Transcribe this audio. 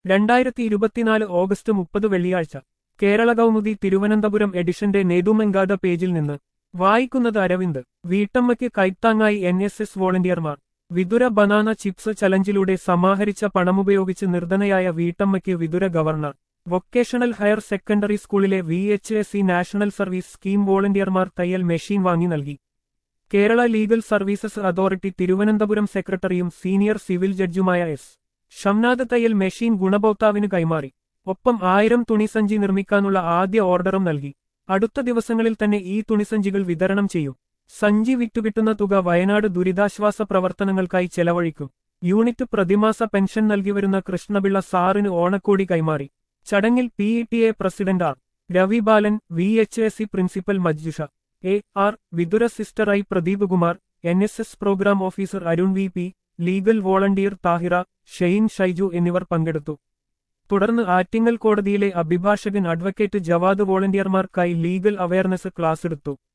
രണ്ടായിരത്തി ഇരുപത്തിനാല് ഓഗസ്റ്റ് മുപ്പത് വെള്ളിയാഴ്ച കേരള കൗമുദി തിരുവനന്തപുരം എഡിഷന്റെ നേതുമെങ്കാത പേജിൽ നിന്ന് വായിക്കുന്നത് അരവിന്ദ് വീട്ടമ്മയ്ക്ക് കൈത്താങ്ങായി എൻ എസ് എസ് വോളണ്ടിയർമാർ വിതുര ബനാന ചിപ്സ് ചലഞ്ചിലൂടെ സമാഹരിച്ച പണമുപയോഗിച്ച് നിർധനയായ വീട്ടമ്മയ്ക്ക് Vithura government vocational higher secondary സ്കൂളിലെ V H S C national service scheme വോളണ്ടിയർമാർ തയ്യൽ മെഷീൻ വാങ്ങി നൽകി Kerala legal services authority Thiruvananthapuram സെക്രട്ടറിയും സീനിയർ സിവിൽ ജഡ്ജുമായ എസ് ഷംനാഥ് തയ്യൽ മെഷീൻ ഗുണഭോക്താവിന് കൈമാറി ഒപ്പം ആയിരം തുണിസഞ്ചി നിർമ്മിക്കാനുള്ള ആദ്യ ഓർഡറും നൽകി അടുത്ത ദിവസങ്ങളിൽ തന്നെ ഈ തുണിസഞ്ചികൾ വിതരണം ചെയ്യും സഞ്ചി വിറ്റുകിട്ടുന്ന തുക വയനാട് ദുരിതാശ്വാസ പ്രവർത്തനങ്ങൾക്കായി ചെലവഴിക്കും യൂണിറ്റ് പ്രതിമാസ പെൻഷൻ നൽകിവരുന്ന കൃഷ്ണപിള്ള സാറിന് ഓണക്കോടി കൈമാറി ചടങ്ങിൽ P E T A president R Ravi Balan V H S C principal Manjusha A R Vithura sister I Pradeep Kumar N S S programme officer Arun V P legal volunteer Thahira Shane Shaiju എന്നിവർ പങ്കെടുത്തു തുടർന്ന് ആറ്റിങ്ങൽ കോടതിയിലെ അഭിഭാഷകൻ അഡ്വക്കേറ്റ് ജവാദ് വോളണ്ടിയർമാർക്കായി ലീഗൽ അവയർനെസ് ക്ലാസ് എടുത്തു